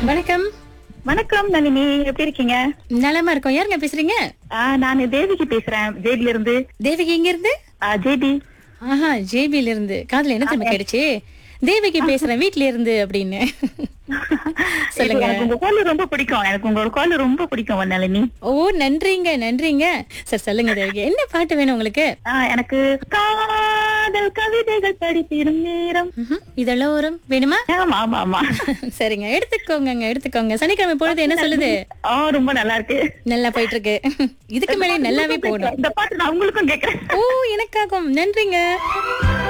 வணக்கம் வணக்கம் நளினி எப்படி இருக்கீங்க நலமா இருக்கோம் யாருங்க பேசுறீங்க ஆ, நான் தேவிக்கு பேசுறேன் ஜேபில இருந்து தேவகி எங்க இருந்து ஆ, ஜேபி ஆஹா ஜேபில இருந்து காதுல என்ன திரும்ப கிடைச்சு தேவகி பேசுறேன் வீட்ல இருந்து அப்படின்னு சொல்லுங்க எனக்கு உங்க கால் ரொம்ப பிடிக்கும் எனக்கு உங்களோட கால் ரொம்ப பிடிக்கும் நளினி ஓ நன்றிங்க நன்றிங்க சரி சொல்லுங்க தேவகி என்ன பாட்டு வேணும் உங்களுக்கு ஆ, எனக்கு காதல் கவிதைகள் படித்திடும் நேரம் ம்ஹும். இதெல்லாம் ஒரு வேணுமா ஆமா ஆமா ஆமா சரிங்க எடுத்துக்கோங்க எடுத்துக்கோங்க சனிக்கிழமை பொழுது என்ன சொல்லுது ஆ ரொம்ப நல்லா இருக்கு நல்லா போயிட்டு இருக்கு இதுக்கு மேலே நல்லாவே போகணும் இந்த பாட்டு நான் உங்களுக்கும் கேக்குறேன் ஓ எனக்காகும் நன்றிங்க